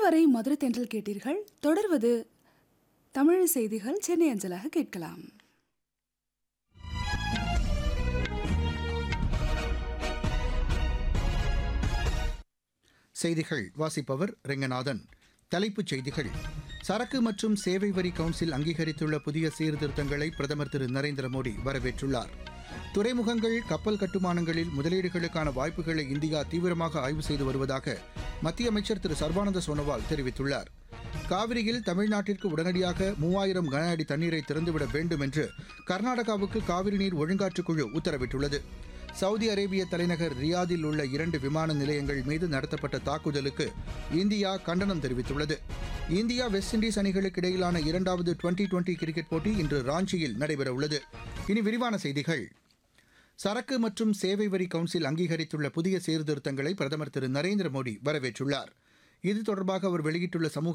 இதுவரை மதுரை தென்றல் கேட்டீர்கள் தொடர்வது தமிழ் செய்திகள் சென்னை அஞ்சலாக கேட்கலாம் செய்திகள் வாசிப்பவர் ரெங்கநாதன் தலைப்புச் செய்திகள் சரக்கு மற்றும் சேவை வரி கவுன்சில் அங்கீகரித்துள்ள புதிய சீர்திருத்தங்களை பிரதமர் திரு நரேந்திர மோடி வரவேற்றுள்ளார் துறைமுகங்கள் கப்பல் கட்டுமானங்களில் முதலீடுகளுக்கான வாய்ப்புகளை இந்தியா தீவிரமாக ஆய்வு செய்து வருவதாக மத்திய அமைச்சர் திரு சர்பானந்த சோனோவால் தெரிவித்துள்ளார் காவிரியில் தமிழ்நாட்டிற்கு உடனடியாக மூவாயிரம் கன அடி தண்ணீரை திறந்துவிட வேண்டும் என்று கர்நாடகாவுக்கு காவிரி நீர் ஒழுங்காற்றுக் குழு உத்தரவிட்டுள்ளது சவுதி அரேபிய தலைநகர் ரியாதில் உள்ள இரண்டு விமான நிலையங்கள் மீது நடத்தப்பட்ட தாக்குதலுக்கு இந்தியா கண்டனம் தெரிவித்துள்ளது இந்தியா வெஸ்ட் இண்டீஸ் அணிகளுக்கு இடையிலான இரண்டாவது டுவெண்டி டுவெண்டி கிரிக்கெட் போட்டி இன்று ராஞ்சியில் நடைபெறவுள்ளது இனி விரிவான செய்திகள் சரக்கு மற்றும் சேவை வரி கவுன்சில் அங்கீகரித்துள்ள புதிய சீர்திருத்தங்களை பிரதமர் திரு நரேந்திர மோடி வரவேற்றுள்ளார் இது தொடர்பாக அவர் வெளியிட்டுள்ள சமூக